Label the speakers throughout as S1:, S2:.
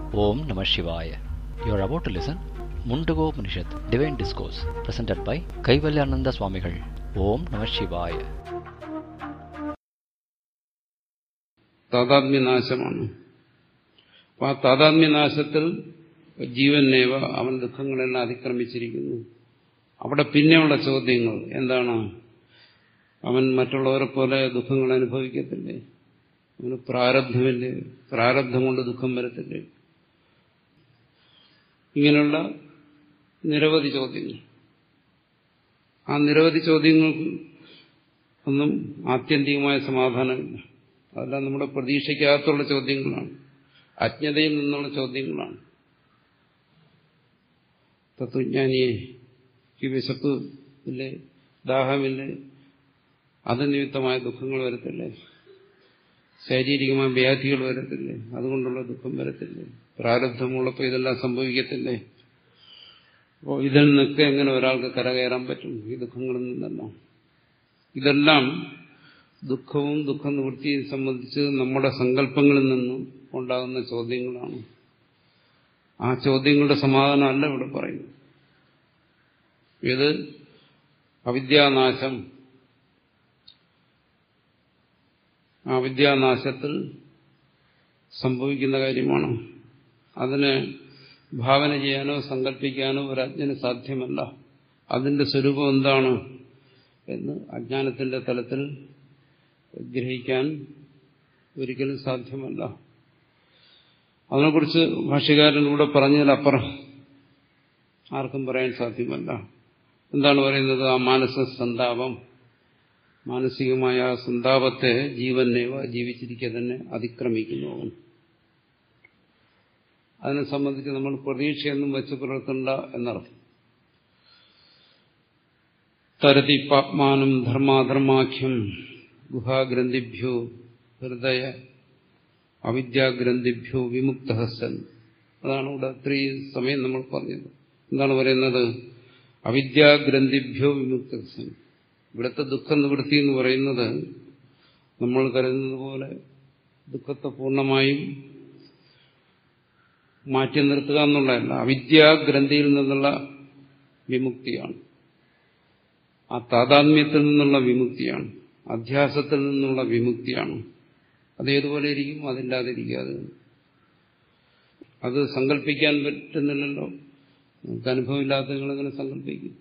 S1: Om Namah Shivaya. You are about to listen Mundago Upanishad, Divine Discourse, presented by Kaivalyananda Swamigal. Om Namah Shivaya.
S2: താതാത്മ്യനാശമാണ് അപ്പൊ ആ താതാത്മ്യനാശത്തിൽ ജീവനേവ അവൻ ദുഃഖങ്ങളെല്ലാം അതിക്രമിച്ചിരിക്കുന്നു അവിടെ പിന്നെയുള്ള ചോദ്യങ്ങൾ എന്താണ് അവൻ മറ്റുള്ളവരെ പോലെ ദുഃഖങ്ങൾ അനുഭവിക്കത്തില്ലേ അവന് പ്രാരബ്ധമില്ലേ പ്രാരബ്ധം കൊണ്ട് ദുഃഖം വരത്തില്ലേ ഇങ്ങനെയുള്ള നിരവധി ചോദ്യങ്ങൾ ആ നിരവധി ചോദ്യങ്ങൾക്ക് ഒന്നും ആത്യന്തികമായ സമാധാനമില്ല അതെല്ലാം നമ്മുടെ പ്രതീക്ഷയ്ക്കകത്തുള്ള ചോദ്യങ്ങളാണ് അജ്ഞതയിൽ നിന്നുള്ള ചോദ്യങ്ങളാണ് തത്വജ്ഞാനിയെ ഈ വിശപ്പ് ഇല്ലേ ദാഹമില്ലേ അത് നിമിത്തമായ ദുഃഖങ്ങൾ വരത്തില്ലേ ശാരീരികമായ വ്യാധികൾ വരത്തില്ലേ അതുകൊണ്ടുള്ള ദുഃഖം വരത്തില്ലേ പ്രാരബ്ധമുള്ളപ്പോൾ ഇതെല്ലാം സംഭവിക്കത്തില്ലേ അപ്പോൾ ഇതിൽ നിന്നൊക്കെ എങ്ങനെ ഒരാൾക്ക് കരകയറാൻ പറ്റും ഈ ദുഃഖങ്ങളിൽ നിന്നെല്ലാം ഇതെല്ലാം ദുഃഖവും ദുഃഖ നിവൃത്തിയും സംബന്ധിച്ച് നമ്മുടെ സങ്കല്പങ്ങളിൽ നിന്നും ഉണ്ടാകുന്ന ചോദ്യങ്ങളാണ് ആ ചോദ്യങ്ങളുടെ സമാധാനമല്ല ഇവിടെ പറയുന്നത് ഇത് അവിദ്യാനാശം ആ വിദ്യാനാശത്തിൽ സംഭവിക്കുന്ന കാര്യമാണ് അതിനെ ഭാവന ചെയ്യാനോ സങ്കല്പിക്കാനോ ഒരു അജ്ഞന് സാധ്യമല്ല അതിന്റെ സ്വരൂപം എന്താണ് എന്ന് അജ്ഞാനത്തിന്റെ തലത്തിൽ ഗ്രഹിക്കാൻ ഒരിക്കലും സാധ്യമല്ല അതിനെക്കുറിച്ച് ഭാഷ്യകാരൻ ഇവിടെ പറഞ്ഞതിലപ്പുറം ആർക്കും പറയാൻ സാധ്യമല്ല എന്താണ് പറയുന്നത് ആ മാനസ സന്താപം മാനസികമായ ആ സന്താപത്തെ ജീവനേവ ജീവിച്ചിരിക്കെ തന്നെ അതിക്രമിക്കുന്നു അതിനെ സംബന്ധിച്ച് നമ്മൾ പ്രതീക്ഷയൊന്നും വെച്ച് പുലർത്തണ്ട എന്നർത്ഥം തരതി പാപ്മാനം ധർമാധർമാഖ്യം ഗുഹാഗ്രന്ഥിഭ്യോ ഹൃദയ അവിദ്യാഗ്രന്ഥിഭ്യോ വിമുക്ത സൻ അതാണ് ഇവിടെ ഇത്രയും സമയം നമ്മൾ പറഞ്ഞത് എന്താണ് പറയുന്നത് അവിദ്യാഗ്രന്ഥിഭ്യോ വിമുക്ത സൻ ഇവിടുത്തെ ദുഃഖ നിവൃത്തി എന്ന് പറയുന്നത് നമ്മൾ കരുതുന്നത് പോലെ ദുഃഖത്തെ പൂർണ്ണമായും മാറ്റി നിർത്തുക എന്നുള്ളതല്ല അവിദ്യാഗ്രന്ഥിയിൽ നിന്നുള്ള വിമുക്തിയാണ് ആ താതാത്മ്യത്തിൽ നിന്നുള്ള വിമുക്തിയാണ് അധ്യാസത്തിൽ നിന്നുള്ള വിമുക്തിയാണ് അത് ഏതുപോലെ ഇരിക്കും അതില്ലാതിരിക്കാതെ അത് സങ്കല്പിക്കാൻ പറ്റുന്നില്ലല്ലോ നമുക്ക് അനുഭവമില്ലാത്ത നിങ്ങളെങ്ങനെ സങ്കല്പിക്കും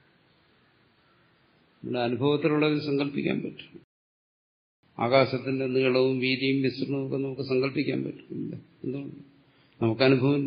S2: നമ്മുടെ അനുഭവത്തിലുള്ളത് സങ്കല്പിക്കാൻ പറ്റും ആകാശത്തിന്റെ നീളവും വീതിയും വിസ്തൃണവും ഒക്കെ നമുക്ക് സങ്കല്പിക്കാൻ പറ്റില്ല എന്തുകൊണ്ട് നമുക്ക് അനുഭവമില്ല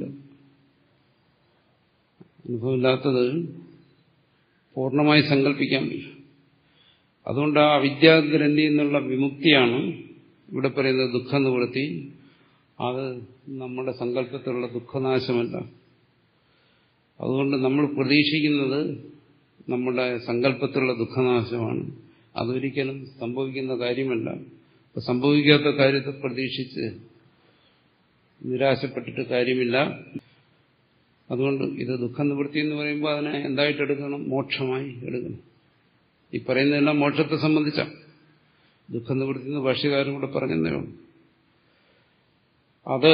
S2: അനുഭവമില്ലാത്തത് പൂർണ്ണമായി സങ്കല്പിക്കാൻ വയ്യ അതുകൊണ്ട് ആ അവിദ്യാഗ്രന്ഥി എന്നുള്ള വിമുക്തിയാണ് ഇവിടെ പറയുന്നത് ദുഃഖ നിവൃത്തി അത് നമ്മുടെ സങ്കല്പത്തിലുള്ള ദുഃഖനാശമല്ല അതുകൊണ്ട് നമ്മൾ പ്രതീക്ഷിക്കുന്നത് നമ്മുടെ സങ്കല്പത്തിലുള്ള ദുഃഖനാശമാണ് അതൊരിക്കലും സംഭവിക്കുന്ന കാര്യമല്ല അപ്പൊ സംഭവിക്കാത്ത കാര്യത്തെ പ്രതീക്ഷിച്ച് നിരാശപ്പെട്ടിട്ട് കാര്യമില്ല അതുകൊണ്ട് ഇത് ദുഃഖ നിവൃത്തി എന്ന് പറയുമ്പോൾ അതിനെ എന്തായിട്ട് എടുക്കണം മോക്ഷമായി എടുക്കണം ഈ പറയുന്നതെല്ലാം മോക്ഷത്തെ സംബന്ധിച്ച ദുഃഖ നിവൃത്തി എന്ന് ഭാഷ്യകാരൻ കൂടെ പറഞ്ഞതേ ഉള്ളൂ അത്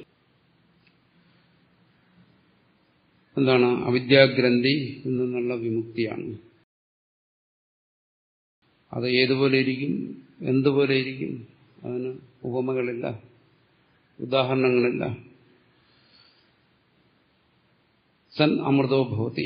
S2: എന്താണ് അവിദ്യാഗ്രന്ഥി നിന്നുള്ള വിമുക്തിയാണ് അത് ഏതുപോലെ ഇരിക്കും എന്തുപോലെ ഇരിക്കും അതിന് ഉപമകളില്ല ഉദാഹരണങ്ങളില്ല സൻ അമൃതോ ഭവതി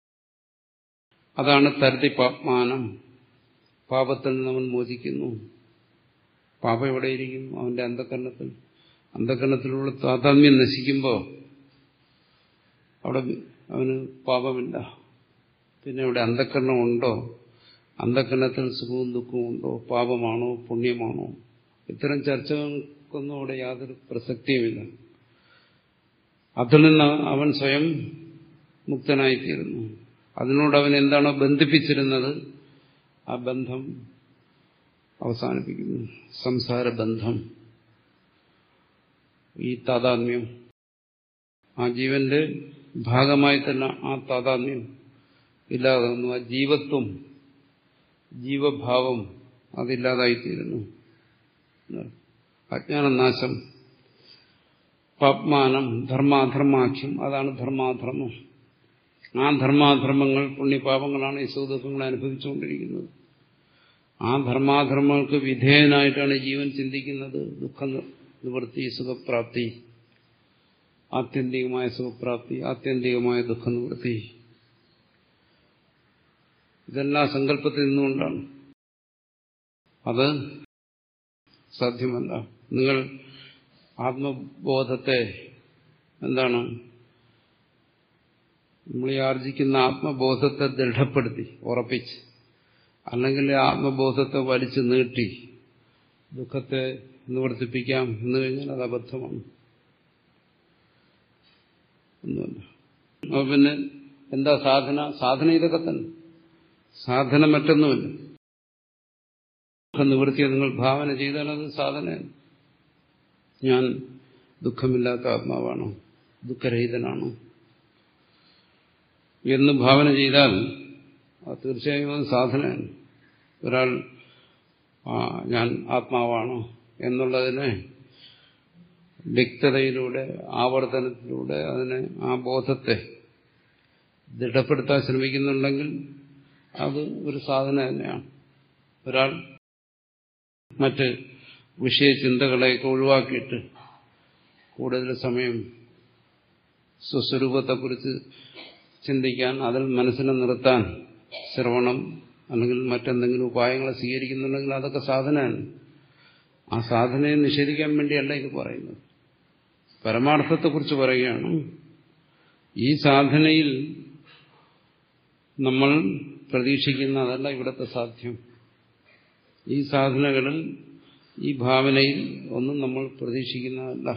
S2: അതാണ് തരതി പാപ്മാനം പാപത്തിൽ നിന്ന് അവൻ മോചിക്കുന്നു പാപം എവിടെയിരിക്കും അവന്റെ അന്ധകരണത്തിൽ അന്ധകരണത്തിലുള്ള താതാത്മ്യം നശിക്കുമ്പോൾ അവിടെ അവന് പാപമില്ല പിന്നെ അവിടെ അന്ധകരണം ഉണ്ടോ അന്ധകരണത്തിൽ സുഖവും ദുഃഖവും ഉണ്ടോ പാപമാണോ പുണ്യമാണോ ഇത്തരം ചർച്ചകൾക്കൊന്നും അവിടെ യാതൊരു പ്രസക്തിയുമില്ല അതിൽ നിന്ന് അവൻ സ്വയം മുക്തനായിത്തീരുന്നു അതിനോട് അവൻ എന്താണോ ബന്ധിപ്പിച്ചിരുന്നത് ആ ബന്ധം അവസാനിപ്പിക്കുന്നു സംസാര ബന്ധം ഈ താതാത്മ്യം ആ ജീവന്റെ ഭാഗമായി തന്നെ ആ താതാത്മ്യം ഇല്ലാതാകുന്നു ആ ജീവത്വം ജീവഭാവം അതില്ലാതായിത്തീരുന്നു അജ്ഞാനനാശം പാപ്മാനം ധർമാധർമാഖ്യം അതാണ് ധർമാധർമ്മം ആ ധർമാധർമ്മങ്ങൾ പുണ്യപാപങ്ങളാണ് ഈ സുഖദുഃഖങ്ങൾ അനുഭവിച്ചുകൊണ്ടിരിക്കുന്നത് ആ ധർമാധർമ്മങ്ങൾക്ക് വിധേയനായിട്ടാണ് ജീവൻ ചിന്തിക്കുന്നത് ദുഃഖ നിവൃത്തി സുഖപ്രാപ്തി ആത്യന്തികമായ സുഖപ്രാപ്തി ആത്യന്തികമായ ദുഃഖ നിവൃത്തി ഇതെല്ലാം സങ്കല്പത്തിൽ നിന്നുകൊണ്ടാണ് അത് സാധ്യമല്ല നിങ്ങൾ ആത്മബോധത്തെ എന്താണ് നമ്മൾ ഈ ആർജിക്കുന്ന ആത്മബോധത്തെ ദൃഢപ്പെടുത്തി ഉറപ്പിച്ച് അല്ലെങ്കിൽ ആത്മബോധത്തെ വലിച്ചു നീട്ടി ദുഃഖത്തെ നിവർത്തിപ്പിക്കാം എന്ന് കഴിഞ്ഞാൽ അത് അബദ്ധമാണ് ഒന്നുമല്ല അപ്പൊ പിന്നെ എന്താ സാധന സാധന ഇതൊക്കെ തന്നെ സാധന മറ്റൊന്നുമില്ല ദുഃഖം നിവൃത്തിയെ നിങ്ങൾ ഭാവന ചെയ്താൽ അത് സാധനയാണ് ഞാൻ ദുഃഖമില്ലാത്ത ആത്മാവാണോ ദുഃഖരഹിതനാണോ എന്ന് ഭാവന ചെയ്താൽ അത് തീർച്ചയായും അത് സാധനയാണ് ഒരാൾ ഞാൻ ആത്മാവാണോ എന്നുള്ളതിനെ വ്യക്തതയിലൂടെ ആവർത്തനത്തിലൂടെ അതിനെ ആ ബോധത്തെ ദൃഢപ്പെടുത്താൻ ശ്രമിക്കുന്നുണ്ടെങ്കിൽ അത് ഒരു സാധന തന്നെയാണ് ഒരാൾ മറ്റ് വിഷയചിന്തകളെയൊക്കെ ഒഴിവാക്കിയിട്ട് കൂടുതൽ സമയം സ്വസ്വരൂപത്തെക്കുറിച്ച് ചിന്തിക്കാൻ അതിൽ മനസ്സിനെ നിർത്താൻ ശ്രവണം അല്ലെങ്കിൽ മറ്റെന്തെങ്കിലും ഉപായങ്ങളെ സ്വീകരിക്കുന്നുണ്ടെങ്കിൽ അതൊക്കെ സാധനമാണ് ആ സാധനയെ നിഷേധിക്കാൻ വേണ്ടിയല്ല ഇത് പറയുന്നത് പരമാർത്ഥത്തെക്കുറിച്ച് പറയുകയാണ് ഈ സാധനയിൽ നമ്മൾ പ്രതീക്ഷിക്കുന്ന അതല്ല ഇവിടുത്തെ സാധ്യം ഈ സാധനകളിൽ ഈ ഭാവനയിൽ ഒന്നും നമ്മൾ പ്രതീക്ഷിക്കുന്നതല്ല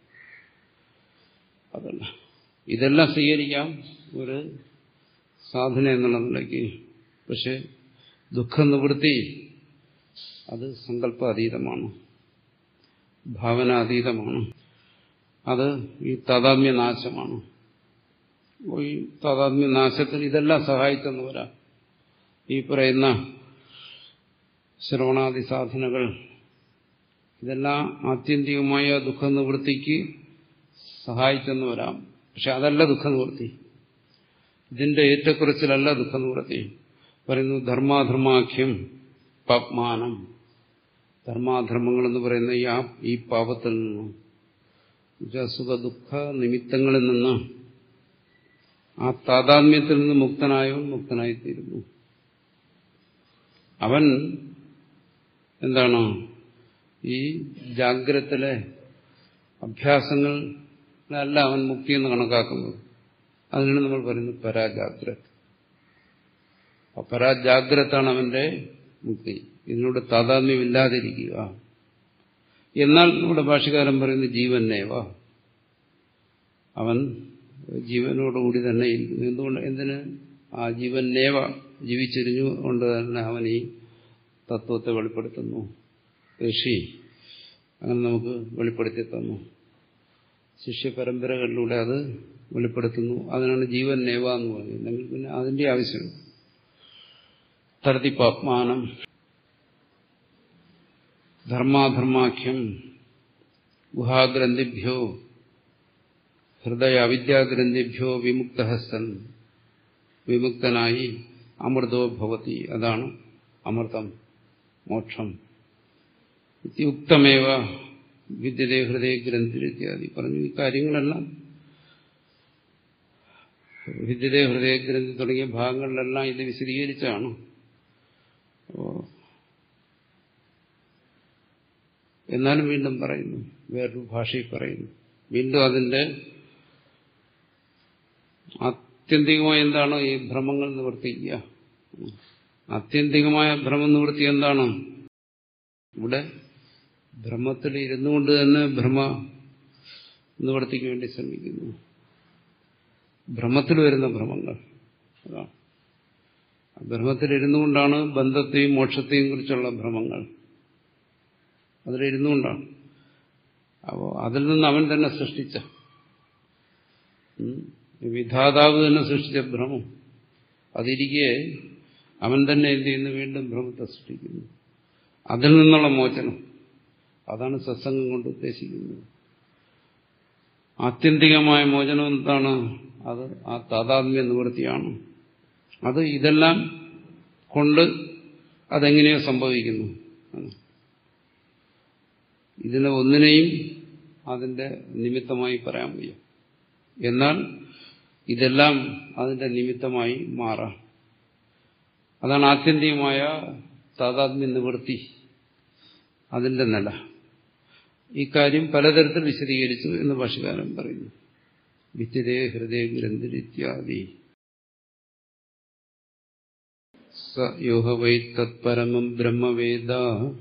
S2: അതല്ല ഇതെല്ലാം സ്വീകരിക്കാം ഒരു സാധന എന്നുള്ള നിലയ്ക്ക് പക്ഷെ ദുഃഖ നിവൃത്തി അത് സങ്കല്പ അതീതമാണ് ഭാവന അതീതമാണ് അത് ഈ താതാത്മ്യ നാശമാണ് ഈ താതാത്മ്യ നാശത്തിന് ഇതെല്ലാം സഹായിച്ചെന്ന് വരാം ഈ പറയുന്ന ശ്രവണാദി സാധനകൾ ഇതെല്ലാം ആത്യന്തികമായ ദുഃഖ നിവൃത്തിക്ക് സഹായിച്ചെന്ന് വരാം പക്ഷെ അതല്ല ദുഃഖ നിവൃത്തി ഇതിന്റെ ഏറ്റക്കുറച്ചിലല്ല ദുഃഖ നിവൃത്തി പറയുന്നു ധർമാധർമാഖ്യം പാപ്മാനം ധർമാധർമ്മങ്ങൾ എന്ന് പറയുന്ന ഈ ആ ഈ പാപത്തിൽ നിന്നും സുഖ ദുഃഖ നിമിത്തങ്ങളിൽ നിന്ന് ആ താതാത്മ്യത്തിൽ നിന്ന് മുക്തനായോ മുക്തനായിത്തീരുന്നു അവൻ എന്താണ് ഈ ജാഗ്രത്തിലെ അഭ്യാസങ്ങളല്ല അവൻ മുക്തി എന്ന് കണക്കാക്കുന്നത് അതിനാണ് നമ്മൾ പറയുന്നത് പരാജാഗ്രത ആ പരാജാഗ്രതാണ് അവന്റെ മുക്തി ഇതിനോട് താതാത്മ്യമില്ലാതിരിക്കുക എന്നാൽ നമ്മുടെ ഭാഷകാരൻ പറയുന്നത് ജീവനേവ അവൻ ജീവനോടുകൂടി തന്നെ ഇരിക്കുന്നു എന്തുകൊണ്ട് എന്തിന് ആ ജീവനേവ ജീവിച്ചിരിഞ്ഞു കൊണ്ട് തന്നെ അവൻ ഈ തത്വത്തെ വെളിപ്പെടുത്തുന്നു ഋഷി അങ്ങനെ നമുക്ക് വെളിപ്പെടുത്തി തന്നു ശിഷ്യ പരമ്പരകളിലൂടെ അത് വെളിപ്പെടുത്തുന്നു അതിനാണ് ജീവൻ നേവ എന്ന് പറയുന്നത് അല്ലെങ്കിൽ പിന്നെ അതിന്റെ ആവശ്യമില്ല തരതിപ്പാത്മാനം ധർമാധർമാഖ്യം ഗുഹാഗ്രന്ഥിഭ്യോ ഹൃദയ അവിദ്യാഗ്രന്ഥിഭ്യോ വിമുക്ത സൻ വിമുക്തനായി അമൃതോ ഭവതി അതാണ് അമൃതം മോക്ഷം യുക്തമേവ വിദ്യതേ ഹൃദയ ഗ്രന്ഥി ഇത്യാദി പറഞ്ഞു ഈ കാര്യങ്ങളെല്ലാം വിദ്യതേ ഹൃദയഗ്രന്ഥി തുടങ്ങിയ ഭാഗങ്ങളിലെല്ലാം ഇത് വിശദീകരിച്ചാണ് എന്നാലും വീണ്ടും പറയുന്നു വേറൊരു ഭാഷയിൽ പറയുന്നു വീണ്ടും അതിന്റെ ആത്യന്തികമായ എന്താണ് ഈ ഭ്രമങ്ങൾ നിവർത്തിക്കുക ആത്യന്തികമായ ഭ്രമം നിവൃത്തി എന്താണ് ഇവിടെ ഭ്രമത്തിൽ ഇരുന്നു കൊണ്ട് തന്നെ ഭ്രമ നിവർത്തിക്ക് വേണ്ടി ശ്രമിക്കുന്നു ഭ്രമത്തിൽ വരുന്ന ഭ്രമങ്ങൾ അതാണ് ഭ്രമത്തിൽ കൊണ്ടാണ് ബന്ധത്തെയും മോക്ഷത്തെയും കുറിച്ചുള്ള ഭ്രമങ്ങൾ അതിലിരുന്നുകൊണ്ടാണ് അപ്പോൾ അതിൽ നിന്ന് അവൻ തന്നെ സൃഷ്ടിച്ച വിധാതാവ് തന്നെ സൃഷ്ടിച്ച ഭ്രമം അതിരിക്കെ അവൻ തന്നെ എന്ത് ചെയ്യുന്നു വീണ്ടും ഭ്രമത്തെ സൃഷ്ടിക്കുന്നു അതിൽ നിന്നുള്ള മോചനം അതാണ് സത്സംഗം കൊണ്ട് ഉദ്ദേശിക്കുന്നത് ആത്യന്തികമായ മോചനം എന്താണ് അത് ആ താതാത്മ്യ നിവൃത്തിയാണ് അത് ഇതെല്ലാം കൊണ്ട് അതെങ്ങനെയോ സംഭവിക്കുന്നു ഇതിനെ ഒന്നിനെയും അതിന്റെ നിമിത്തമായി പറയാൻ വയ്യ എന്നാൽ ഇതെല്ലാം അതിന്റെ നിമിത്തമായി മാറാം അതാണ് ആത്യന്തികമായ താതാത്മ്യ നിവൃത്തി അതിന്റെ നില ഇക്കാര്യം പലതരത്തിൽ വിശദീകരിച്ചു എന്ന് ഭാഷകാരൻ പറയുന്നു വിത്തിരേ ഹൃദയ ഗ്രന്ഥിത്യാദി സ യോഹ വൈ തത്പരമം ബ്രഹ്മവേദ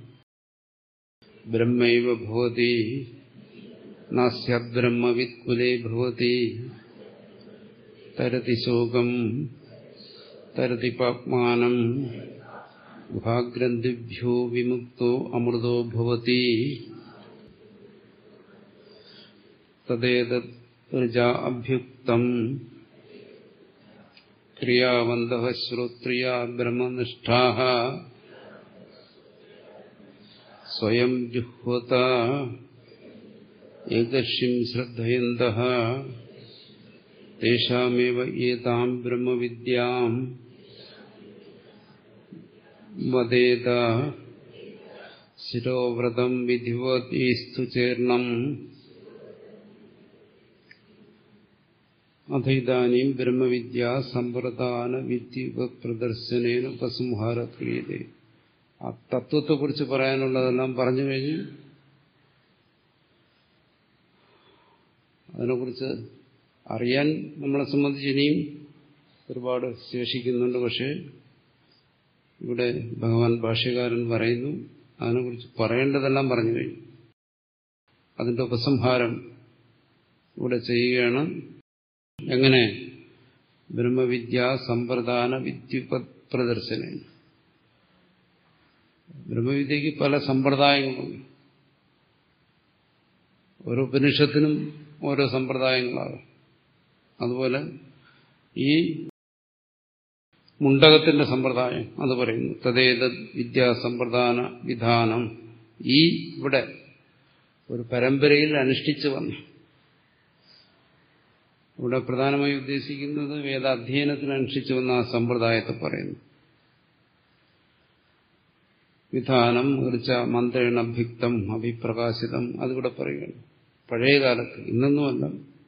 S2: ബ്രഹ്മൈവ ഭവതി നാസ്യബ്രഹ്മവിത് കുലേ ഭവതി തരതി ശോകം തരതി പാപ്മാനം ഗുഹാഗ്രന്ഥിഭ്യോ വിമുക്തോ അമൃതോ ഭവതി തദ്ദേതത് ഋജ അഭ്യുക്തം ക്രിയാവന്ത ശ്രോത്രിയ ബ്രഹ്മനിഷ്ഠാ സ്വയം ജുഹ്വത ഏകർഷിം ശ്രദ്ധയന്ത തേഷാമേവ ഏതാം ബ്രഹ്മവിദ്യാം വദേത ശിരോവ്രതം വിധിവതീസ്തു ചേർണം അഥൈതാനും ബ്രഹ്മവിദ്യ സമ്പ്രദാന വിദ്യ പ്രദർശനേന ഉപസംഹാര ക്രിയതേ ആ തത്വത്തെക്കുറിച്ച് പറയാനുള്ളതെല്ലാം പറഞ്ഞു കഴിഞ്ഞു അതിനെക്കുറിച്ച് അറിയാൻ നമ്മളെ സംബന്ധിച്ച് ഇനിയും ഒരുപാട് ശേഷിക്കുന്നുണ്ട് പക്ഷേ ഇവിടെ ഭഗവാൻ ഭാഷ്യകാരൻ പറയുന്നു അതിനെക്കുറിച്ച് പറയേണ്ടതെല്ലാം പറഞ്ഞു കഴിഞ്ഞു അതിന്റെ ഉപസംഹാരം ഇവിടെ ചെയ്യുകയാണ് എങ്ങനെ ബ്രഹ്മവിദ്യ സമ്പ്രദാന വിദ്യുപ പ്രദർശന ബ്രഹ്മവിദ്യക്ക് പല സമ്പ്രദായങ്ങളുണ്ട് ഓരോ ഉപനിഷത്തിനും ഓരോ സമ്പ്രദായങ്ങളാകും അതുപോലെ ഈ മുണ്ടകത്തിന്റെ സമ്പ്രദായം അത് പറയുന്നു തദ്ദേത വിദ്യാസമ്പ്രദാന വിധാനം ഈ ഇവിടെ ഒരു പരമ്പരയിൽ അനുഷ്ഠിച്ചു വന്നു ഇവിടെ പ്രധാനമായി ഉദ്ദേശിക്കുന്നത് വേദാധ്യയനത്തിന് അനുഷ്ഠിച്ചു വന്ന ആ സമ്പ്രദായത്തെ പറയുന്നു വിധാനം ഋച്ച മന്ത്രേണ ഭിക്തം അഭിപ്രകാശിതം അതിവിടെ പറയുകയാണ് പഴയ കാലത്ത് ഇന്നൊന്നുമല്ല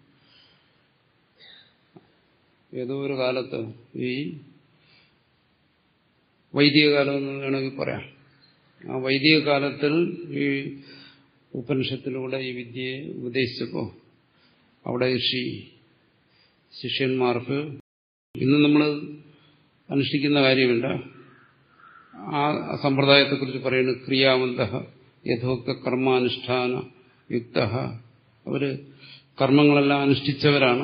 S2: ഏതോ ഒരു കാലത്ത് ഈ വൈദിക കാലം എന്ന് വേണമെങ്കിൽ പറയാം ആ വൈദിക കാലത്തിൽ ഈ ഉപനിഷത്തിലൂടെ ഈ വിദ്യയെ ഉപദേശിച്ചപ്പോൾ അവിടെ ഋഷി ശിഷ്യന്മാർക്ക് ഇന്ന് നമ്മൾ അനുഷ്ഠിക്കുന്ന കാര്യമില്ല ആ സമ്പ്രദായത്തെക്കുറിച്ച് പറയുന്നത് ക്രിയാവന്ത യഥോക്ത കർമാനുഷ്ഠാന യുക്ത അവര് കർമ്മങ്ങളെല്ലാം അനുഷ്ഠിച്ചവരാണ്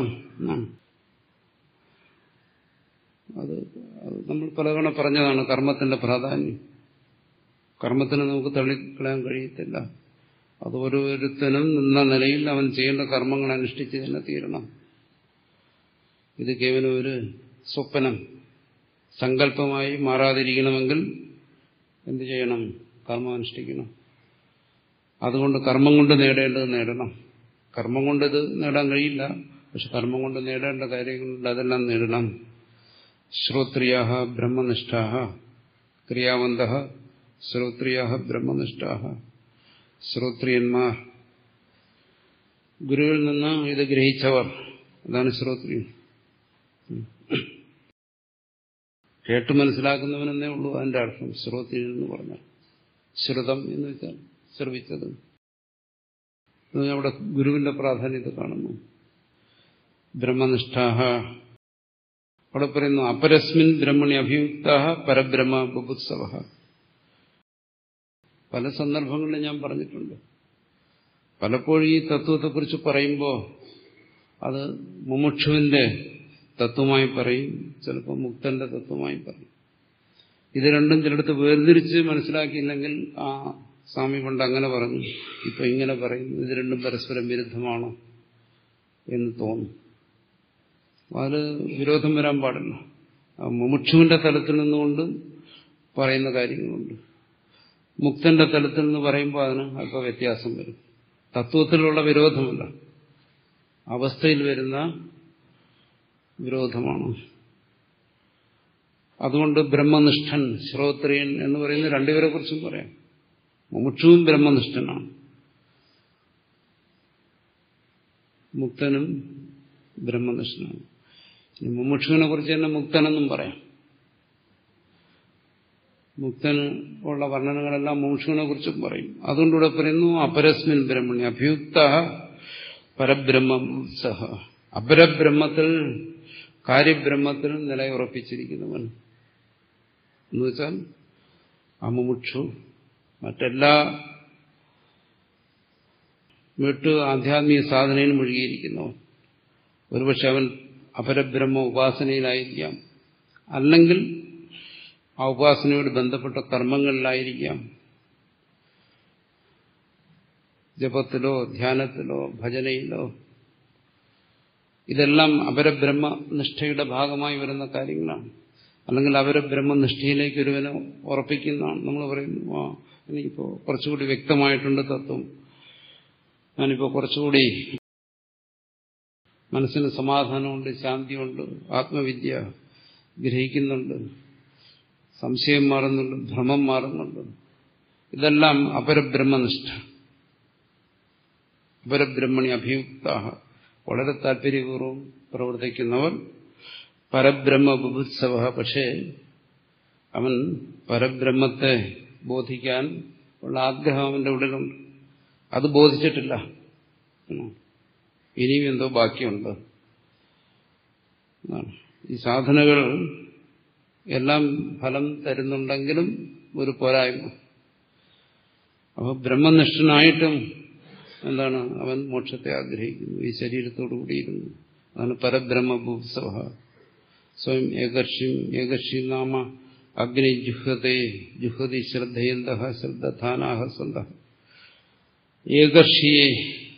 S2: അത് നമ്മൾ പലതവണ പറഞ്ഞതാണ് കർമ്മത്തിന്റെ പ്രാധാന്യം കർമ്മത്തിന് നമുക്ക് തള്ളിക്കളയാൻ കഴിയത്തില്ല അത് ഓരോരുത്തനും നിന്ന നിലയിൽ അവൻ ചെയ്യേണ്ട കർമ്മങ്ങൾ അനുഷ്ഠിച്ച് തന്നെ തീരണം ഇത് കേവലം ഒരു സ്വപ്നം സങ്കല്പമായി മാറാതിരിക്കണമെങ്കിൽ എന്ത് ചെയ്യണം കർമ്മം അനുഷ്ഠിക്കണം അതുകൊണ്ട് കർമ്മം കൊണ്ട് നേടേണ്ടത് നേടണം കർമ്മം കൊണ്ട് ഇത് നേടാൻ കഴിയില്ല പക്ഷെ കർമ്മം കൊണ്ട് നേടേണ്ട കാര്യങ്ങളുണ്ട് അതെല്ലാം നേടണം ശ്രോത്രിയ ബ്രഹ്മനിഷ്ഠ ക്രിയാവന്ത ശ്രോത്രിയ ബ്രഹ്മനിഷ്ഠ ശ്രോത്രിയന്മാർ ഗുരുവിൽ നിന്ന് ഇത് ഗ്രഹിച്ചവർ അതാണ് ശ്രോത്രിയൻ കേട്ട് മനസ്സിലാക്കുന്നവനെന്നേ ഉള്ളൂ അതിന്റെ അർത്ഥം ശ്രോത്രിയൻ എന്ന് പറഞ്ഞാൽ ശ്രുതം എന്ന് വെച്ചാൽ ശ്രവിച്ചത് അവിടെ ഗുരുവിന്റെ പ്രാധാന്യത്തെ കാണുന്നു ബ്രഹ്മനിഷ്ഠാഹ അവിടെ പറയുന്നു അപരസ്മിൻ ബ്രഹ്മണി അഭിയുക്ത പരബ്രഹ്മ ബുഭുത്സവ പല സന്ദർഭങ്ങളിലും ഞാൻ പറഞ്ഞിട്ടുണ്ട് പലപ്പോഴും ഈ തത്വത്തെക്കുറിച്ച് പറയുമ്പോൾ അത് മുമുക്ഷുവിന്റെ തത്വമായി പറയും ചിലപ്പോൾ മുക്തന്റെ തത്വമായി പറയും ഇത് രണ്ടും ചിലടത്ത് വേർതിരിച്ച് മനസ്സിലാക്കിയില്ലെങ്കിൽ ആ സ്വാമി പണ്ട് അങ്ങനെ പറഞ്ഞു ഇപ്പൊ ഇങ്ങനെ പറയുന്നു ഇത് രണ്ടും പരസ്പരം വിരുദ്ധമാണോ എന്ന് തോന്നും അതിൽ വിരോധം വരാൻ പാടില്ല മുമുക്ഷുവിന്റെ തലത്തിൽ നിന്നുകൊണ്ട് പറയുന്ന കാര്യങ്ങളുണ്ട് മുക്തന്റെ തലത്തിൽ നിന്ന് പറയുമ്പോൾ അതിന് അല്പ വ്യത്യാസം വരും തത്വത്തിലുള്ള വിരോധമല്ല അവസ്ഥയിൽ വരുന്ന വിരോധമാണ് അതുകൊണ്ട് ബ്രഹ്മനിഷ്ഠൻ ശ്രോത്രിയൻ എന്ന് പറയുന്ന രണ്ടുപേരെ കുറിച്ചും പറയാം മുമുക്ഷുവും ബ്രഹ്മനിഷ്ഠനാണ് മുക്തനും ബ്രഹ്മനിഷ്ഠനാണ് ഇനി മുമുക്ഷുവിനെ കുറിച്ച് തന്നെ മുക്തനെന്നും പറയാം മുക്തന് ഉള്ള വർണ്ണനകളെല്ലാം മുമുക്ഷുവിനെ കുറിച്ചും പറയും അതുകൊണ്ടിവിടെ പറയുന്നു അപരസ്മിൻ ബ്രഹ്മണി അഭിയുക്ത പരബ്രഹ്മം സഹ അപരബ്രഹ്മത്തിൽ കാര്യബ്രഹ്മത്തിൽ നിലയുറപ്പിച്ചിരിക്കുന്നവൻ എന്നുവെച്ചാൽ അമുമുക്ഷു മറ്റെല്ലാ വീട്ടു ആധ്യാത്മിക സാധനയിൽ മുഴുകിയിരിക്കുന്നവൻ ഒരുപക്ഷെ അവൻ അപരബ്രഹ്മ ഉപാസനയിലായിരിക്കാം അല്ലെങ്കിൽ ആ ഉപാസനയോട് ബന്ധപ്പെട്ട കർമ്മങ്ങളിലായിരിക്കാം ജപത്തിലോ ധ്യാനത്തിലോ ഭജനയിലോ ഇതെല്ലാം അപരബ്രഹ്മ നിഷ്ഠയുടെ ഭാഗമായി വരുന്ന കാര്യങ്ങളാണ് അല്ലെങ്കിൽ അപരബ്രഹ്മനിഷ്ഠയിലേക്ക് ഒരുവനെ ഉറപ്പിക്കുന്നതാണ് നമ്മൾ പറയുന്നു ആ എനിക്കിപ്പോൾ കുറച്ചുകൂടി വ്യക്തമായിട്ടുണ്ട് തത്വം ഞാനിപ്പോൾ കുറച്ചുകൂടി മനസ്സിന് സമാധാനമുണ്ട് ശാന്തിയുണ്ട് ആത്മവിദ്യ ഗ്രഹിക്കുന്നുണ്ട് സംശയം മാറുന്നുണ്ട് ഭ്രമം മാറുന്നുണ്ട് ഇതെല്ലാം അപരബ്രഹ്മനിഷ്ഠ അപരബ്രഹ്മണി അഭിയുക്ത വളരെ താല്പര്യപൂർവ്വം പ്രവർത്തിക്കുന്നവർ പരബ്രഹ്മ ബുഭുത്സവ പക്ഷേ അവൻ പരബ്രഹ്മത്തെ ബോധിക്കാൻ ഉള്ള ആഗ്രഹം അവന്റെ ഉള്ളിലുണ്ട് അത് ബോധിച്ചിട്ടില്ല ഇനിയും എന്തോ ബാക്കിയുണ്ട് ഈ സാധനകൾ എല്ലാം ഫലം തരുന്നുണ്ടെങ്കിലും ഒരു പോരായ്മ അപ്പൊ ബ്രഹ്മനിഷ്ഠനായിട്ടും എന്താണ് അവൻ മോക്ഷത്തെ ആഗ്രഹിക്കുന്നു ഈ ശരീരത്തോടു കൂടിയിരുന്നു അതാണ് പരബ്രഹ്മഭൂത്സവ സ്വയം ഏകർഷ്യം ഏകർഷി നാമ അഗ്നി ജുഹതേ ജുഹതി ശ്രദ്ധയന്ത ശ്രദ്ധാനാഹ സന്ത ഏകർഷിയെ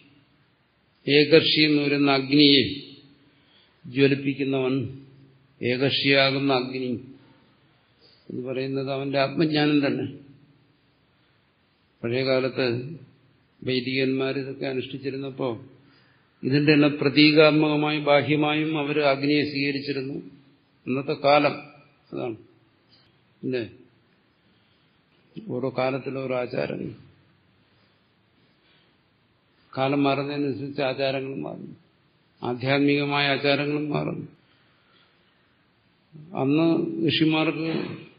S2: ഏകർഷി എന്ന് പറയുന്ന അഗ്നിയെ ജ്വലിപ്പിക്കുന്നവൻ ഏകർഷിയാകുന്ന അഗ്നി എന്ന് പറയുന്നത് അവന്റെ ആത്മജ്ഞാനം തന്നെ പഴയകാലത്ത് വൈദികന്മാർ ഇതൊക്കെ അനുഷ്ഠിച്ചിരുന്നപ്പോൾ ഇതിന്റെ എല്ലാം പ്രതീകാത്മകമായി ബാഹ്യമായും അവർ അഗ്നിയെ സ്വീകരിച്ചിരുന്നു ഇന്നത്തെ കാലം അതാണ് പിന്നെ ഓരോ കാലത്തിലും ഓരോ ആചാരങ്ങൾ കാലം മാറുന്നതിനനുസരിച്ച് ആചാരങ്ങളും മാറുന്നു ആധ്യാത്മികമായ ആചാരങ്ങളും മാറുന്നു അന്ന് ഋഷിമാർക്ക്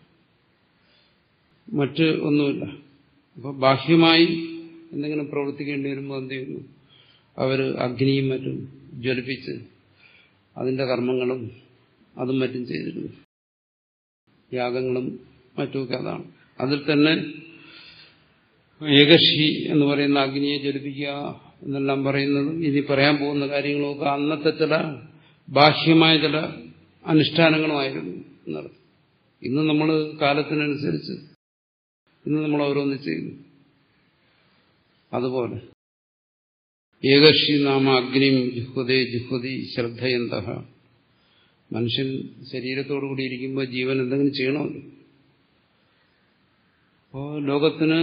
S2: മറ്റ് ഒന്നുമില്ല അപ്പൊ ബാഹ്യമായി എന്തെങ്കിലും പ്രവർത്തിക്കേണ്ടി വരുമ്പോൾ എന്ത് ചെയ്യുന്നു അവർ അഗ്നിയും മറ്റും ജ്വലിപ്പിച്ച് അതിന്റെ കർമ്മങ്ങളും അതും മറ്റും ചെയ്തിരുന്നു യാഗങ്ങളും മറ്റുമൊക്കെ അതാണ് അതിൽ തന്നെ ഏകശി എന്ന് പറയുന്ന അഗ്നിയെ ജ്വലിപ്പിക്കുക എന്നെല്ലാം പറയുന്നതും ഇനി പറയാൻ പോകുന്ന കാര്യങ്ങളൊക്കെ അന്നത്തെ ചില ബാഹ്യമായ ചില അനുഷ്ഠാനങ്ങളുമായിരുന്നു എന്നർത്ഥം ഇന്ന് നമ്മൾ കാലത്തിനനുസരിച്ച് ഇന്ന് നമ്മൾ ഓരോന്ന് ചെയ്യുന്നു അതുപോലെ ഏകർഷി നാമ അഗ്നിം ജുഹുദേ ജുഹുദി ശ്രദ്ധയന്ത മനുഷ്യൻ ശരീരത്തോടുകൂടി ഇരിക്കുമ്പോൾ ജീവൻ എന്തെങ്കിലും ചെയ്യണമല്ലോ അപ്പോ ലോകത്തിന്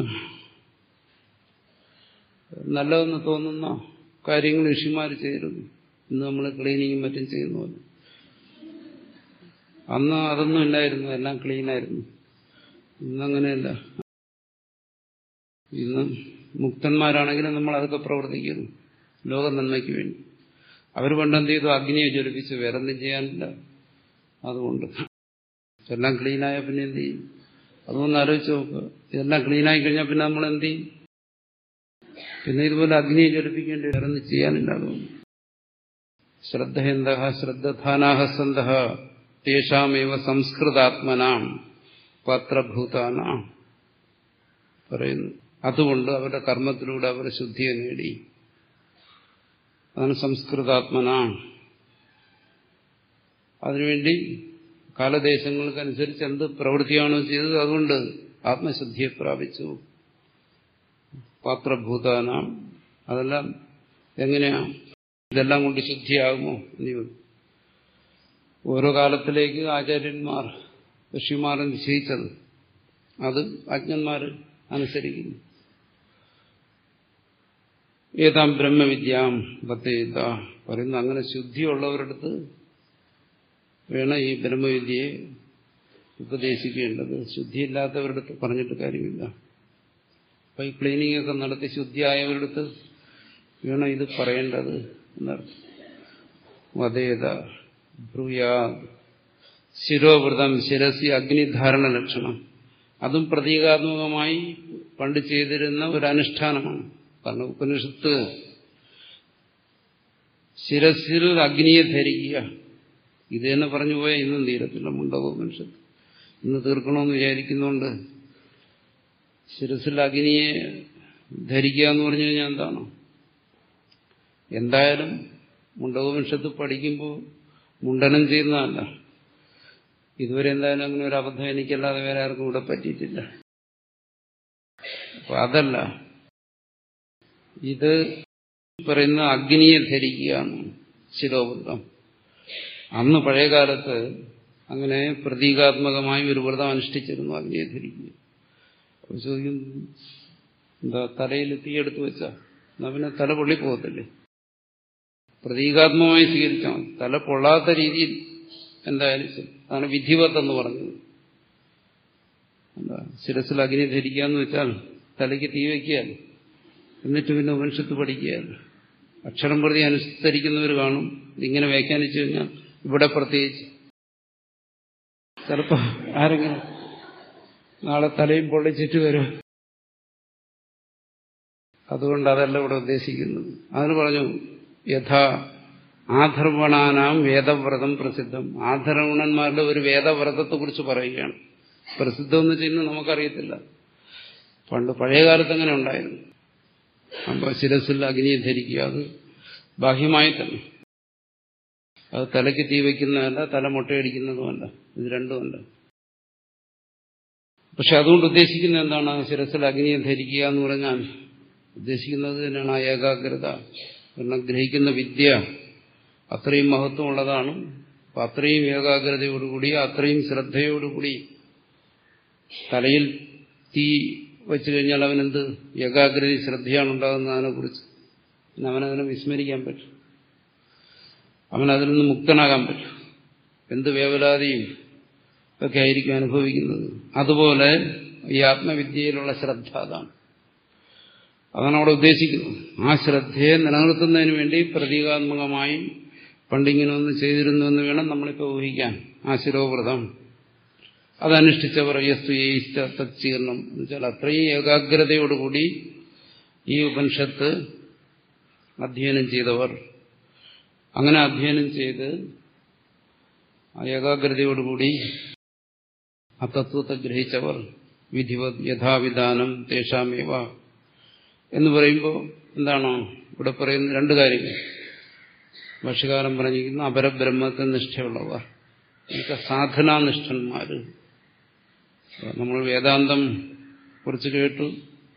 S2: നല്ലതെന്ന് തോന്നുന്ന കാര്യങ്ങൾ ഋഷിമാർ ചെയ്തിരുന്നു ഇന്ന് നമ്മൾ ക്ലീനിങ്ങും മറ്റും ചെയ്യുന്ന പോലെ അന്ന് അതൊന്നും ഇല്ലായിരുന്നു എല്ലാം ക്ലീനായിരുന്നു ഇന്നങ്ങനെയല്ല ഇന്ന് മുക്തന്മാരാണെങ്കിലും നമ്മൾ അതൊക്കെ പ്രവർത്തിക്കുന്നു ലോക നന്മയ്ക്ക് വേണ്ടി അവർ പണ്ട് എന്ത് ചെയ്തു അഗ്നിയെ ജ്വലിപ്പിച്ച് വേറെ എന്തും ചെയ്യാനില്ല അതുകൊണ്ട് എല്ലാം ക്ലീനായ പിന്നെ എന്ത് ചെയ്യും അതൊന്ന് ആലോചിച്ച് നോക്കുക ഇതെല്ലാം ക്ലീനായി കഴിഞ്ഞാൽ പിന്നെ നമ്മൾ എന്ത് ചെയ്യും പിന്നെ ഇതുപോലെ അഗ്നിയെ ജ്വലിപ്പിക്കേണ്ടി വേറെ ഒന്നും ചെയ്യാനില്ല അതുകൊണ്ട് ശ്രദ്ധയന്ത ശ്രദ്ധാനാഹ സന്ത തേഷാമേവ സംസ്കൃതാത്മനാം പാത്രഭൂതാനാം പറയുന്നു അതുകൊണ്ട് അവരുടെ കർമ്മത്തിലൂടെ അവർ ശുദ്ധിയെ നേടി അതാണ് സംസ്കൃതാത്മന അതിനുവേണ്ടി കാലദേശങ്ങൾക്കനുസരിച്ച് എന്ത് പ്രവൃത്തിയാണോ ചെയ്തത് അതുകൊണ്ട് ആത്മശുദ്ധിയെ പ്രാപിച്ചു പാത്രഭൂതാനാം അതെല്ലാം എങ്ങനെയാ ഇതെല്ലാം കൊണ്ട് ശുദ്ധിയാകുമോ എന്ന് ഓരോ കാലത്തിലേക്ക് ആചാര്യന്മാർ ഋഷിമാർ നിശ്ചയിച്ചത് അത് അജ്ഞന്മാർ അനുസരിക്കുന്നു ഏതാം ബ്രഹ്മവിദ്യാം ബത്തേത പറയുന്നു അങ്ങനെ ശുദ്ധിയുള്ളവരടുത്ത് വേണം ഈ ബ്രഹ്മവിദ്യയെ ഉപദേശിക്കേണ്ടത് ശുദ്ധിയില്ലാത്തവരടുത്ത് പറഞ്ഞിട്ട് കാര്യമില്ല അപ്പൊ ഈ ക്ലീനിങ് ഒക്കെ നടത്തി ശുദ്ധിയായവരടുത്ത് വേണം ഇത് പറയേണ്ടത് എന്നർത്ഥം വധേത ബ്രൂയാ ശിരോവൃതം ശിരസി അഗ്നിധാരണ ലക്ഷണം അതും പ്രതീകാത്മകമായി പണ്ട് ചെയ്തിരുന്ന ഒരു അനുഷ്ഠാനമാണ് കാരണം ഉപനിഷത്ത് ശിരസിൽ അഗ്നിയെ ധരിക്കുക ഇത് തന്നെ പറഞ്ഞു പോയാൽ ഇന്നും തീരത്തില്ല മുണ്ടകോപനിഷത്ത് ഇന്ന് തീർക്കണമെന്ന് വിചാരിക്കുന്നതുകൊണ്ട് ശിരസിൽ അഗ്നിയെ ധരിക്കുക എന്ന് പറഞ്ഞു കഴിഞ്ഞാൽ എന്താണ് എന്തായാലും മുണ്ടകോപനിഷത്ത് പഠിക്കുമ്പോൾ മുണ്ടനം ചെയ്യുന്നതല്ല ഇതുവരെ എന്തായാലും അങ്ങനെ ഒരു അബദ്ധം എനിക്കല്ലാതെ വേറെ ആർക്കും ഇവിടെ പറ്റിയിട്ടില്ല അപ്പൊ അതല്ല ഇത് പറയുന്ന അഗ്നിയെ ധരിക്കുകയാണ് ശിരോവൃതം അന്ന് പഴയകാലത്ത് അങ്ങനെ പ്രതീകാത്മകമായി ഒരു വ്രതം അനുഷ്ഠിച്ചിരുന്നു അഗ്നിയെ ധരിക്കുക അപ്പൊ ചോദിക്കും എന്താ തലയിൽ തീയെടുത്ത് വെച്ചാ എന്നാ പിന്നെ തല പൊള്ളിപ്പോകത്തില്ലേ പ്രതീകാത്മകമായി സ്വീകരിച്ചാൽ മതി തല പൊള്ളാത്ത രീതിയിൽ എന്തായാലും ശരി അതാണ് വിധിവത്ത് എന്ന് പറഞ്ഞത് എന്താ ശിരസിൽ അഗ്നി ധരിക്കുക എന്ന് വെച്ചാൽ തലയ്ക്ക് തീ വയ്ക്കുകയല്ല എന്നിട്ട് പിന്നെ ഉപനിഷത്ത് പഠിക്കുകയല്ല അക്ഷരം പ്രതി അനുസരിക്കുന്നവർ കാണും ഇതിങ്ങനെ വ്യാഖ്യാനിച്ചു കഴിഞ്ഞാൽ ഇവിടെ പ്രത്യേകിച്ച് ചിലപ്പോൾ ആരെങ്കിലും നാളെ തലയും പൊള്ളിച്ചിട്ട് വരും അതുകൊണ്ട് അതല്ല ഇവിടെ ഉദ്ദേശിക്കുന്നത് അതിന് പറഞ്ഞു യഥാ ആധർവണാനാം വേദവ്രതം പ്രസിദ്ധം ആധർവണന്മാരുടെ ഒരു വേദവ്രതത്തെക്കുറിച്ച് പറയുകയാണ് പ്രസിദ്ധം എന്ന് ചെയ്യുന്നത് നമുക്കറിയത്തില്ല പണ്ട് പഴയകാലത്ത് അങ്ങനെ ഉണ്ടായിരുന്നു അപ്പോൾ ശിരസിൽ അഗ്നിയെ ധരിക്കുക അത് ബാഹ്യമായി തന്നെ അത് തലയ്ക്ക് തീ വയ്ക്കുന്നതല്ല തല മുട്ടയടിക്കുന്നതുമല്ല ഇത് രണ്ടുമല്ല പക്ഷെ അതുകൊണ്ട് ഉദ്ദേശിക്കുന്നത് എന്താണ് ശിരസിൽ അഗ്നിയെ ധരിക്കുക എന്ന് പറഞ്ഞാൽ ഉദ്ദേശിക്കുന്നത് തന്നെയാണ് ആ ഏകാഗ്രത കാരണം ഗ്രഹിക്കുന്ന വിദ്യ അത്രയും മഹത്വമുള്ളതാണ് അപ്പം അത്രയും ഏകാഗ്രതയോടുകൂടി അത്രയും ശ്രദ്ധയോടുകൂടി തലയിൽ തീ വെച്ചു കഴിഞ്ഞാൽ അവനെന്ത് ഏകാഗ്രത ശ്രദ്ധയാണ് ഉണ്ടാകുന്നത് അതിനെക്കുറിച്ച് പിന്നെ അവനതിനെ വിസ്മരിക്കാൻ പറ്റും അവനതിൽ നിന്ന് മുക്തനാകാൻ പറ്റും എന്ത് വേവലാതിയും ഒക്കെ ആയിരിക്കും അനുഭവിക്കുന്നത് അതുപോലെ ഈ ആത്മവിദ്യയിലുള്ള ശ്രദ്ധ അതാണ് അതാണ് അവിടെ ഉദ്ദേശിക്കുന്നത് ആ ശ്രദ്ധയെ നിലനിർത്തുന്നതിന് വേണ്ടി പ്രതീകാത്മകമായി പണ്ടിങ്ങനെ ഒന്ന് ചെയ്തിരുന്നു എന്ന് വേണം നമ്മളിപ്പോൾ ഊഹിക്കാൻ ആ ശിരോവ്രതം അതനുഷ്ഠിച്ചവർ യസ്തു യേയിച്ച തച്ചീർണം എന്ന് വെച്ചാൽ അത്രയും ഏകാഗ്രതയോടുകൂടി ഈ ഉപനിഷത്ത് അധ്യയനം ചെയ്തവർ അങ്ങനെ അധ്യയനം ചെയ്ത് ആ ഏകാഗ്രതയോടുകൂടി ആ തത്വത്തെ ഗ്രഹിച്ചവർ വിധിവത് യഥാവിധാനം തേഷാമേവ എന്ന് പറയുമ്പോൾ എന്താണ് ഇവിടെ പറയുന്ന രണ്ട് കാര്യങ്ങൾ ഭക്ഷ്യകാലം പറഞ്ഞിരിക്കുന്ന അപരബ്രഹ്മത്തെ നിഷ്ഠയുള്ളവർ ഇതൊക്കെ സാധനാനിഷ്ഠന്മാർ നമ്മൾ വേദാന്തം കുറിച്ച് കേട്ടു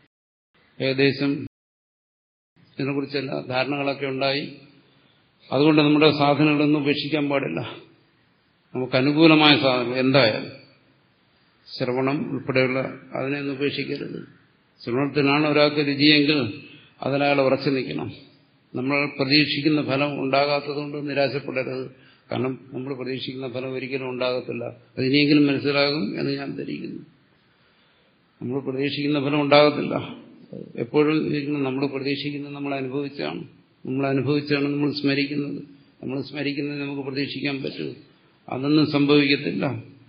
S2: ഏകദേശം ഇതിനെക്കുറിച്ചെല്ലാ ധാരണകളൊക്കെ ഉണ്ടായി അതുകൊണ്ട് നമ്മുടെ സാധനങ്ങളൊന്നും ഉപേക്ഷിക്കാൻ പാടില്ല നമുക്ക് അനുകൂലമായ സാധനം എന്തായാലും ശ്രവണം ഉൾപ്പെടെയുള്ള അതിനെയൊന്നും ഉപേക്ഷിക്കരുത് ശ്രവണത്തിനാണ് ഒരാൾക്ക് രുചിയെങ്കിൽ അതിനയാൾ ഉറച്ചു നിൽക്കണം നമ്മൾ പ്രതീക്ഷിക്കുന്ന ഫലം ഉണ്ടാകാത്തതുകൊണ്ട് നിരാശപ്പെടരുത് കാരണം നമ്മൾ പ്രതീക്ഷിക്കുന്ന ഫലം ഒരിക്കലും ഉണ്ടാകത്തില്ല അതിനെങ്കിലും മനസ്സിലാകും എന്ന് ഞാൻ ധരിക്കുന്നു നമ്മൾ പ്രതീക്ഷിക്കുന്ന ഫലം ഉണ്ടാകത്തില്ല എപ്പോഴും ഇരിക്കണം നമ്മൾ പ്രതീക്ഷിക്കുന്നത് നമ്മൾ അനുഭവിച്ചാണ് നമ്മൾ അനുഭവിച്ചാണ് നമ്മൾ സ്മരിക്കുന്നത് നമ്മൾ സ്മരിക്കുന്നത് നമുക്ക് പ്രതീക്ഷിക്കാൻ പറ്റൂ അതൊന്നും സംഭവിക്കത്തില്ല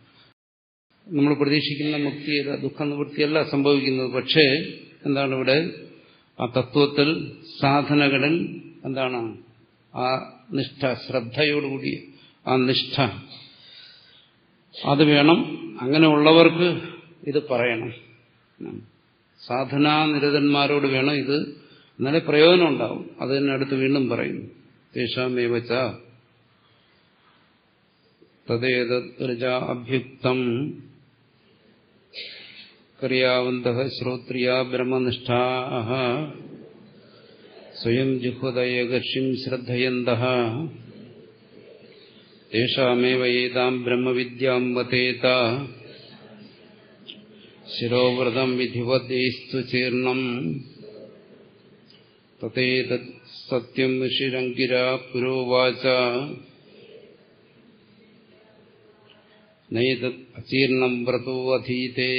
S2: നമ്മൾ പ്രതീക്ഷിക്കുന്ന മുക്തിയല്ല ദുഃഖ നിവൃത്തിയല്ല സംഭവിക്കുന്നത് പക്ഷേ എന്താണ് ഇവിടെ ആ തത്വത്തിൽ സാധനകളിൽ എന്താണ് ആ നിഷ്ഠ ശ്രദ്ധയോടുകൂടി ആ നിഷ്ഠ അത് വേണം അങ്ങനെയുള്ളവർക്ക് ഇത് പറയണം സാധനാനിരതന്മാരോട് വേണം ഇത് എന്നാലേ പ്രയോജനം ഉണ്ടാവും അത് തന്നെ അടുത്ത് വീണ്ടും പറയുന്നു തേഷാമേവച്ച തദ്ദേതൃജ അഭ്യുക്തം ക്രിയാവന്ത ശ്രോത്രിയ ബ്രഹ്മനിഷ്ഠാ സ്വയം ജുഹൃദയകർഷിം ശ്രദ്ധയന്ത തേഷാമേവ ഏതാം ബ്രഹ്മവിദ്യാം വതേത ശിരോവ്രതം വിധിവദ്ദേസ്തു ചീർണം തതേതത് സത്യം ഋഷിരങ്കിര പുരോവാച നൈതത് അചീർണം വ്രതോ അധീതേ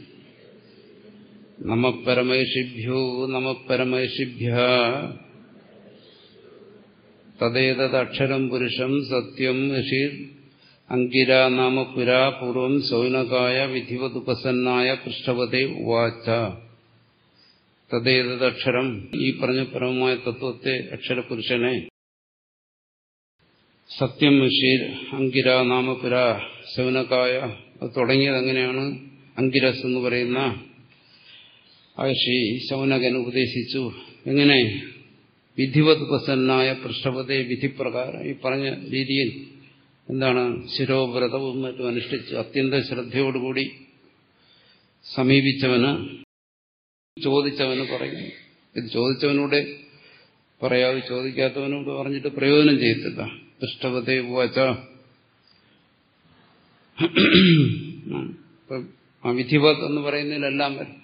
S2: നമ പരമേഷിഭ്യോ നമ പരമേഷിഭ്യ തദ്ദേതദക്ഷരം പുരുഷം സത്യം ഋഷി അങ്കിര നാമ പുരാ പൂർവം സൗനകായ വിധിവതുപസന്നായ പൃഷ്ഠവതേ ഉവാച്ച തദ്ദേതദക്ഷരം ഈ പറഞ്ഞ പരമമായ തത്വത്തെ അക്ഷരപുരുഷനെ സത്യം ഋഷി അങ്കിര നാമ പുരാ സൗനകായ അത് തുടങ്ങിയത് എങ്ങനെയാണ് അങ്കിരസ് എന്ന് പറയുന്ന ആഷി ശൗനകൻ ഉപദേശിച്ചു എങ്ങനെ വിധിവത് പ്രസന്നായ പൃഷ്ഠപതേ വിധിപ്രകാരം ഈ പറഞ്ഞ രീതിയിൽ എന്താണ് ശിരോവ്രതവും മറ്റും അനുഷ്ഠിച്ച് അത്യന്ത ശ്രദ്ധയോടുകൂടി സമീപിച്ചവന് ചോദിച്ചവന് പറയുന്നു ഇത് ചോദിച്ചവനൂടെ പറയാതെ ചോദിക്കാത്തവനോട് പറഞ്ഞിട്ട് പ്രയോജനം ചെയ്യത്തില്ല പൃഷ്ഠപതേ വാച ആ വിധിവത് എന്ന് പറയുന്നതിലെല്ലാം വരും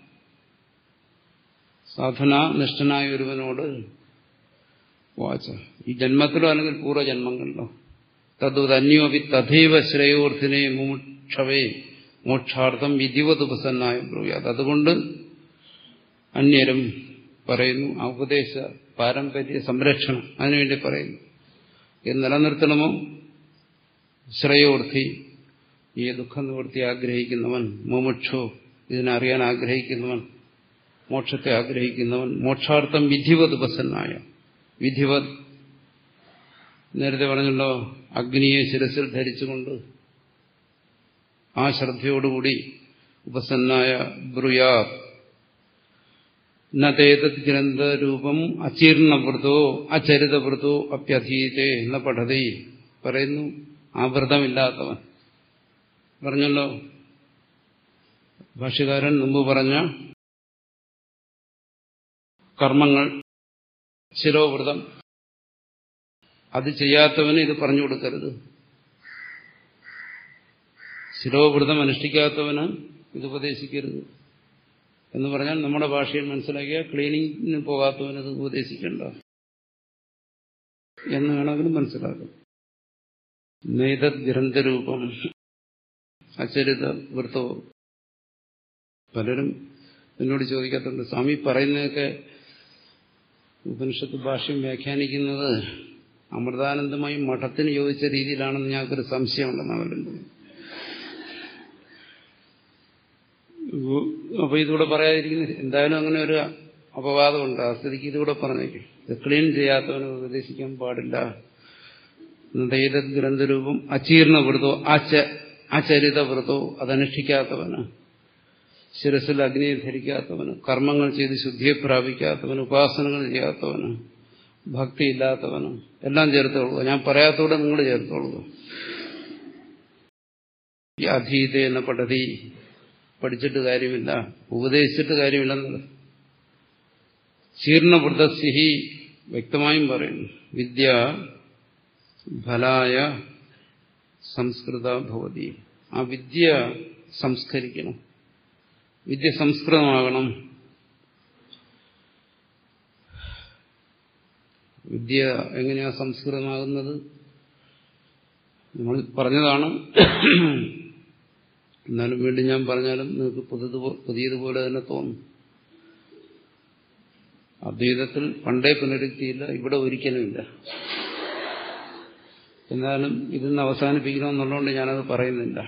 S2: സാധന നിഷ്ഠനായ ഒരുവനോട് വാച ഈ ജന്മത്തിലോ അല്ലെങ്കിൽ പൂർവ്വജന്മങ്ങളിലോ തദ്വതന്യോപി തഥൈവ ശ്രേയോർത്ഥിനെ മുമുക്ഷവേ മോക്ഷാർത്ഥം വിധിവത് പ്രസന്നായ ബ്രൂയാത് അതുകൊണ്ട് അന്യരും പറയുന്നു ആ ഉപദേശ പാരമ്പര്യ സംരക്ഷണം അതിനുവേണ്ടി പറയുന്നു ഇത് നിലനിർത്തണമോ ശ്രേയോർത്ഥി ഈ ദുഃഖം നിവൃത്തി ആഗ്രഹിക്കുന്നവൻ മുമുക്ഷോ ഇതിനറിയാൻ ആഗ്രഹിക്കുന്നവൻ മോക്ഷത്തെ ആഗ്രഹിക്കുന്നവൻ മോക്ഷാർത്ഥം വിധിവത് പ്രസന്നായ വിധിവത് നേരത്തെ പറഞ്ഞല്ലോ അഗ്നിയെ ശിരസിൽ ധരിച്ചുകൊണ്ട് ആ ശ്രദ്ധയോടുകൂടി ഉപസന്നായ ബ്രുയാ നേതത് ഗ്രന്ഥരൂപം അചീർണവൃതോ അചരിതവൃതോ അപ്യധീയത്തെ എന്ന പഠതി പറയുന്നു ആ വ്രതമില്ലാത്തവൻ പറഞ്ഞല്ലോ ഭാഷ്യകാരൻ മുമ്പ് പറഞ്ഞ കർമ്മങ്ങൾ ശിരോവ്രതം അത് ചെയ്യാത്തവന് ഇത് പറഞ്ഞു കൊടുക്കരുത് ശിരോവ്രതം അനുഷ്ഠിക്കാത്തവന് ഇത് ഉപദേശിക്കരുത് എന്ന് പറഞ്ഞാൽ നമ്മുടെ ഭാഷയിൽ മനസ്സിലാക്കിയ ക്ലീനിങ്ങിന് പോകാത്തവന് ഇത് ഉപദേശിക്കേണ്ട എന്ന് വേണമെങ്കിലും മനസ്സിലാക്കും നൈതത് ഗ്രന്ഥരൂപം അചരിത വൃത്തവും പലരും എന്നോട് ചോദിക്കാത്തുണ്ട് സ്വാമി പറയുന്നതൊക്കെ ഉപനിഷത്ത് ഭാഷ്യം വ്യാഖ്യാനിക്കുന്നത് അമൃതാനന്ദമായി മഠത്തിന് യോജിച്ച രീതിയിലാണെന്ന് ഞങ്ങൾക്കൊരു സംശയമുണ്ടെന്ന് അവരുണ്ട് അപ്പൊ ഇതിവിടെ പറയാതിരിക്കുന്ന എന്തായാലും അങ്ങനെ ഒരു അപവാദമുണ്ട് ആ സ്ഥിതിക്ക് ഇതിവിടെ പറഞ്ഞേക്കും ഇത് ക്ലീൻ ചെയ്യാത്തവന് ഉപദേശിക്കാൻ പാടില്ല ഗ്രന്ഥരൂപം അചീർണ വ്രതോ അചരിത വ്രതോ അതനുഷ്ഠിക്കാത്തവന് ശിരസിൽ അഗ്നിയെ ധരിക്കാത്തവന് കർമ്മങ്ങൾ ചെയ്ത് ശുദ്ധിയെ പ്രാപിക്കാത്തവന് ഉപാസനകൾ ചെയ്യാത്തവന് ഭക്തിയില്ലാത്തവന് എല്ലാം ചേർത്തോളൂ ഞാൻ പറയാത്തോടെ നിങ്ങൾ ചേർത്തോളൂ ഈ അധീത എന്ന പദ്ധതി പഠിച്ചിട്ട് കാര്യമില്ല ഉപദേശിച്ചിട്ട് കാര്യമില്ലെന്നത് ശീർണവൃതസിഹി വ്യക്തമായും പറയുന്നു വിദ്യ ഫലായ സംസ്കൃത ഭവതി ആ വിദ്യ സംസ്കരിക്കണം വിദ്യ സംസ്കൃതമാകണം വിദ്യ എങ്ങനെയാ സംസ്കൃതമാകുന്നത് നമ്മൾ പറഞ്ഞതാണ് എന്നാലും വീണ്ടും ഞാൻ പറഞ്ഞാലും നിങ്ങൾക്ക് പുതിയതുപോലെ തന്നെ തോന്നും അദ്വൈതത്തിൽ പണ്ടേ പുനരുക്തിയില്ല ഇവിടെ ഒരിക്കലുമില്ല എന്നാലും ഇതിന്ന് അവസാനിപ്പിക്കണമെന്നുള്ളതുകൊണ്ട് ഞാനത് പറയുന്നില്ല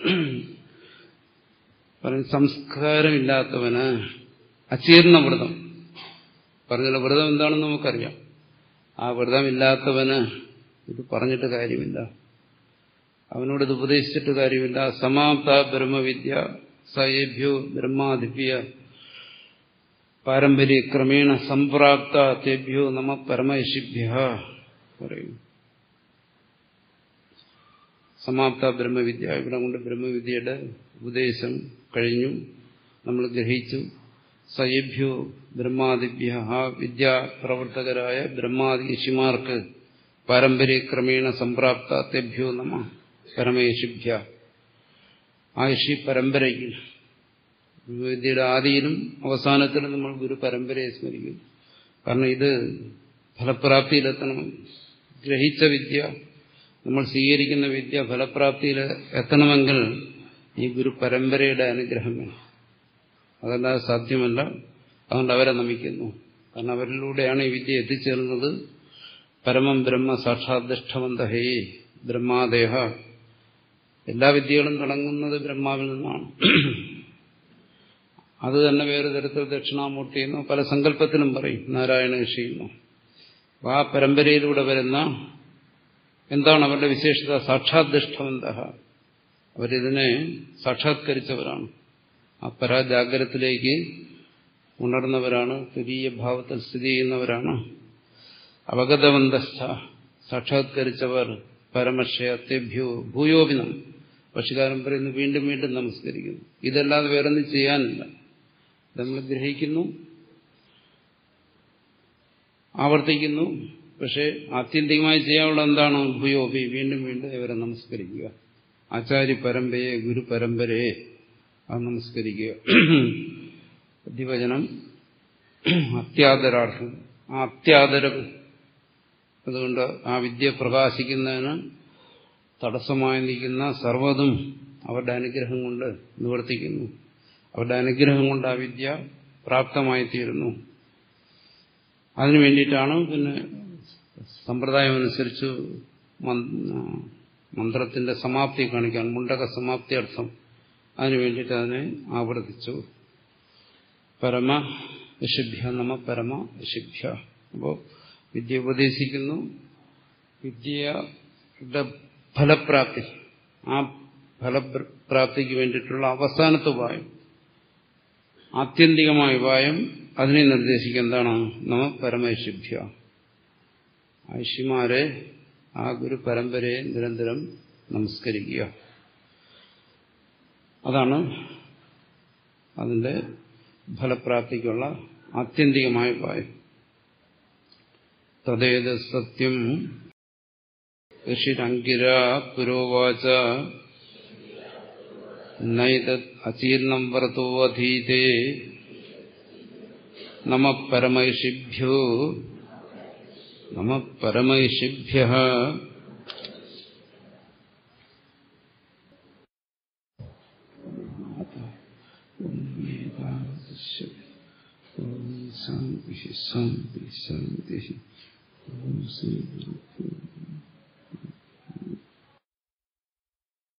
S2: പറയും സംസ്കാരമില്ലാത്തവന് അചീർണ വ്രതം പറഞ്ഞല്ലോ വ്രതം എന്താണെന്ന് നമുക്കറിയാം ആ വ്രതമില്ലാത്തവന് ഇത് പറഞ്ഞിട്ട് കാര്യമില്ല അവനോട് ഇത് ഉപദേശിച്ചിട്ട് കാര്യമില്ല സമാപ്ത ബ്രഹ്മവിദ്യ സയേഭ്യോ ബ്രഹ്മാദിപ്യ പാരമ്പര്യ ക്രമേണ സംപ്രാപ്ത തേഭ്യോ നമ പരമയശിഭ്യ പറയും സമാപ്ത ബ്രഹ്മവിദ്യ ഇവിടെ കൊണ്ട് ബ്രഹ്മവിദ്യയുടെ ഉപദേശം കഴിഞ്ഞു നമ്മൾ ഗ്രഹിച്ചു സയേഭ്യോ ബ്രഹ്മാദിഭ്യ ആ വിദ്യാപ്രവർത്തകരായ ബ്രഹ്മാദി ഋഷിമാർക്ക് പാരമ്പര്യക്രമേണ സംപ്രാപ്ത തെഭ്യോ നമ പരമേഷിഭ്യ ആ ഋഷി പരമ്പരയ്ക്ക് വിദ്യയുടെ ആദിയിലും അവസാനത്തിലും നമ്മൾ ഗുരു പരമ്പരയെ സ്മരിക്കുന്നു കാരണം ഇത് ഫലപ്രാപ്തിയിലെത്തണം ഗ്രഹിച്ച വിദ്യ നമ്മൾ സ്വീകരിക്കുന്ന വിദ്യ ഫലപ്രാപ്തിയിൽ എത്തണമെങ്കിൽ ഈ ഗുരു പരമ്പരയുടെ അനുഗ്രഹം വേണം അതല്ലാതെ സാധ്യമല്ല അതുകൊണ്ട് അവരെ നമിക്കുന്നു കാരണം അവരിലൂടെയാണ് ഈ വിദ്യ എത്തിച്ചേർന്നത് പരമം ബ്രഹ്മ സാക്ഷാധിഷ്ഠവന്തഹേ ബ്രഹ്മാദേഹ എല്ലാ വിദ്യകളും തുടങ്ങുന്നത് ബ്രഹ്മാവിൽ നിന്നാണ് അത് തന്നെ വേറെ തരത്തിൽ ദക്ഷിണാമൂർത്തി എന്നോ പല സങ്കല്പത്തിലും പറയും നാരായണ ഋഷിയെന്നോ അപ്പൊ ആ പരമ്പരയിലൂടെ വരുന്ന എന്താണ് അവരുടെ വിശേഷത സാക്ഷാധിഷ്ഠവന്ത അവരിതിനെ സാക്ഷാത്കരിച്ചവരാണ് ആ പരാജാഗ്രത്തിലേക്ക് ഉണർന്നവരാണ് തുരീയ ഭാവത്തിൽ സ്ഥിതി ചെയ്യുന്നവരാണ് അവഗതവന്തസ്ഥ സാക്ഷാത്കരിച്ചവർ പരമക്ഷയത്തെഭ്യോ ഭൂയോപിനം പക്ഷികാരൻ പറയുന്നു വീണ്ടും വീണ്ടും നമസ്കരിക്കുന്നു ഇതല്ലാതെ വേറൊന്നും ചെയ്യാനില്ല നമ്മൾ ഗ്രഹിക്കുന്നു ആവർത്തിക്കുന്നു പക്ഷേ ആത്യന്തികമായി ചെയ്യാനുള്ള എന്താണ് ഭൂയോപി വീണ്ടും വീണ്ടും ഇവരെ നമസ്കരിക്കുക ആചാര്യ പരമ്പരയെ ഗുരു പരമ്പരയെ അത് നമസ്കരിക്കുക ദിവചനം അത്യാദരാർത്ഥം ആ അത്യാദരം അതുകൊണ്ട് ആ വിദ്യ പ്രകാശിക്കുന്നതിന് തടസ്സമായി നിൽക്കുന്ന സർവ്വതും അവരുടെ അനുഗ്രഹം കൊണ്ട് നിവർത്തിക്കുന്നു അവരുടെ അനുഗ്രഹം കൊണ്ട് ആ വിദ്യ പ്രാപ്തമായിത്തീരുന്നു അതിനു വേണ്ടിയിട്ടാണ് പിന്നെ സമ്പ്രദായമനുസരിച്ച് മന്ത്രത്തിന്റെ സമാപ്തി കാണിക്കാൻ മുണ്ടക സമാപ്തി അർത്ഥം അതിനു വേണ്ടിയിട്ട് അതിനെ ആവർത്തിച്ചു പരമ ഋഷിഭ്യ നമ പരമ ഋഷിഭ്യ അപ്പോൾ വിദ്യ ഉപദേശിക്കുന്നു വിദ്യയുടെ ഫലപ്രാപ്തി ആ ഫലപ്രാപ്തിക്ക് വേണ്ടിയിട്ടുള്ള അവസാനത്തെ ഉപായം ആത്യന്തികമായ ഉപായം അതിനെ നിർദ്ദേശിക്കുക എന്താണ് നമ പരമൈഷിഭ്യ ഐഷിമാരെ ആ ഗുരു പരമ്പരയെ നിരന്തരം നമസ്കരിക്കുക അതാണ് അതിന്റെ ഫലപ്രാപ്തിക്കുള്ള ആത്യന്തികമായ ഉപായം തദ്ദേത് സത്യം ഋഷിരങ്കിര പുരോവാച നൈതത് അചീർണം വ്രതോ അധീതേ നമ പരമൈഷിഭ്യോ നമ പരമൈഷിഭ്യ ശാന്തി ശാന്തി ശാന്തി